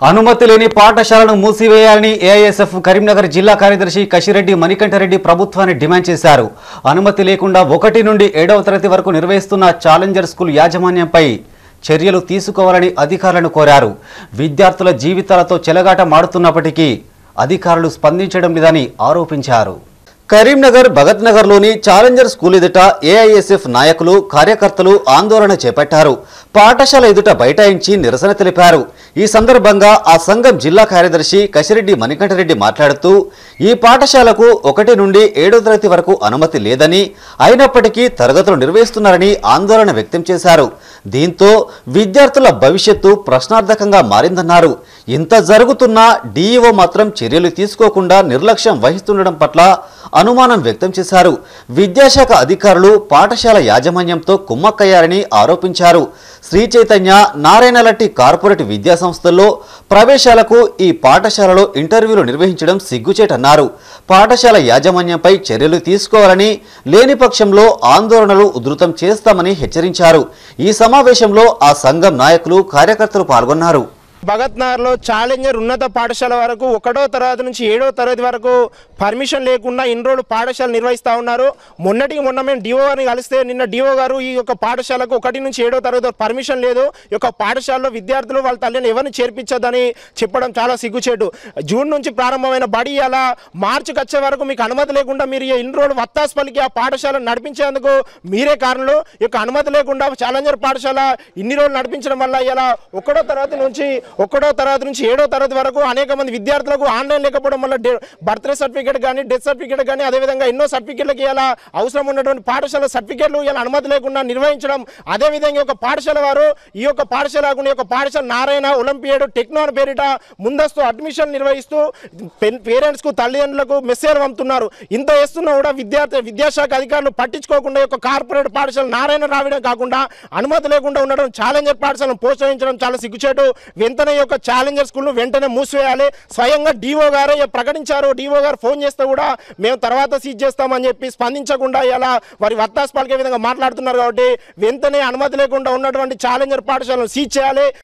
అనుమతి లేని పాఠశాలను మూసివేయాలని ఏఐఎస్ఎఫ్ కరీంనగర్ జిల్లా కార్యదర్శి కశిరెడ్డి మణికంఠరెడ్డి ప్రభుత్వాన్ని డిమాండ్ చేశారు అనుమతి లేకుండా ఒకటి నుండి ఏడవ తరగతి వరకు నిర్వహిస్తున్న ఛాలెంజర్ స్కూల్ యాజమాన్యంపై చర్యలు తీసుకోవాలని అధికారులను కోరారు విద్యార్థుల జీవితాలతో చెలగాట మాడుతున్నప్పటికీ అధికారులు స్పందించడం లేదని ఆరోపించారు కరీంనగర్ భగత్ నగర్లోని ఛాలెంజర్ స్కూల్ ఎదుట ఏఐఎస్ఎఫ్ నాయకులు కార్యకర్తలు ఆందోళన చేపట్టారు పాఠశాల ఎదుట బైఠాయించి నిరసన తెలిపారు ఈ సందర్భంగా ఆ సంఘం జిల్లా కార్యదర్శి కసిరెడ్డి మణికంఠరెడ్డి మాట్లాడుతూ ఈ పాఠశాలకు ఒకటి నుండి ఏడో తరగతి వరకు అనుమతి లేదని అయినప్పటికీ తరగతులు నిర్వహిస్తున్నారని ఆందోళన వ్యక్తం చేశారు దీంతో విద్యార్థుల భవిష్యత్తు ప్రశ్నార్థకంగా మారిందన్నారు ఇంత జరుగుతున్నా డీఈఓ మాత్రం చర్యలు తీసుకోకుండా నిర్లక్ష్యం వహిస్తుండడం పట్ల అనుమానం వ్యక్తం చేశారు విద్యాశాఖ అధికారులు పాఠశాల యాజమాన్యంతో కుమ్మక్కయ్యారని ఆరోపించారు శ్రీ చైతన్య నారాయణలట్టి కార్పొరేట్ విద్యా సంస్థల్లో ప్రవేశాలకు ఈ పాఠశాలలో ఇంటర్వ్యూలు నిర్వహించడం సిగ్గుచేటన్నారు పాఠశాల యాజమాన్యంపై చర్యలు తీసుకోవాలని లేని పక్షంలో ఆందోళనలు ఉధృతం చేస్తామని హెచ్చరించారు ఈ సమావేశంలో ఆ సంఘం నాయకులు కార్యకర్తలు పాల్గొన్నారు భగత్ నగర్లో ఛాలెంజర్ ఉన్నత పాఠశాల వరకు ఒకటో తరగతి నుంచి ఏడో తరగతి వరకు పర్మిషన్ లేకుండా ఇన్ని రోజులు పాఠశాల నిర్వహిస్తూ ఉన్నారు మొన్నటికి మొన్న మేము డిఓ గారిని కలిస్తే నిన్న డిఓ గారు ఈ యొక్క పాఠశాలకు ఒకటి నుంచి ఏడో తరగతి వరకు పర్మిషన్ లేదు ఈ యొక్క పాఠశాలలో విద్యార్థులు వాళ్ళ తల్లిని ఎవరిని చేర్పించొద్దని చెప్పడం చాలా సిగ్గుచేటు జూన్ నుంచి ప్రారంభమైన బడి అలా మార్చికి వచ్చే వరకు మీకు అనుమతి లేకుండా మీరు ఈ ఇన్ని రోజులు వత్తాస్పల్లికి ఆ పాఠశాల నడిపించేందుకు మీరే కారణలు ఈ యొక్క అనుమతి లేకుండా ఛాలెంజర్ పాఠశాల ఇన్ని రోజులు నడిపించడం వల్ల ఇలా ఒకటో తరగతి నుంచి ఒకటో తరగతి నుంచి ఏడో తరగతి వరకు అనేక మంది విద్యార్థులకు ఆన్లైన్ లేకపోవడం వల్ల బర్త్డే సర్టిఫికేట్ కానీ డెత్ సర్టిఫికేట్ కానీ అదేవిధంగా ఎన్నో సర్టిఫికేట్లకి ఇలా అవసరం ఉన్నటువంటి పాఠశాల సర్టిఫికేట్లు ఇలా అనుమతి లేకుండా నిర్వహించడం అదేవిధంగా ఒక పాఠశాల వారు ఈ యొక్క పాఠశాల కాకుండా ఈ యొక్క పాఠశాల నారాయణ ఒలింపియాడ్ టెక్నో అని పేరిట ముందస్తు అడ్మిషన్ నిర్వహిస్తూ పేరెంట్స్కు తల్లిదండ్రులకు మెసేజ్ పంపుతున్నారు ఇంత చేస్తున్నా కూడా విద్యార్థి విద్యాశాఖ అధికారులు పట్టించుకోకుండా ఈ యొక్క కార్పొరేట్ పాఠశాల నారాయణ రావడం కాకుండా అనుమతి లేకుండా ఉండడం ఛాలెంజర్ పాఠశాలను ప్రోత్సహించడం చాలా సిగ్గుచేటు వెంటనే ఈ యొక్క ఛాలెంజర్ స్కూల్ను వెంటనే మూసివేయాలి స్వయంగా డిఓ గారే ప్రకటించారు డిఓ గారు ఫోన్ చేస్తే కూడా మేము తర్వాత సీజ్ చేస్తామని చెప్పి స్పందించకుండా ఇలా వారి వత్తాసు పలికే విధంగా మాట్లాడుతున్నారు కాబట్టి వెంటనే అనుమతి లేకుండా ఉన్నటువంటి ఛాలెంజర్ పాఠశాలను సీజ్ చేయాలి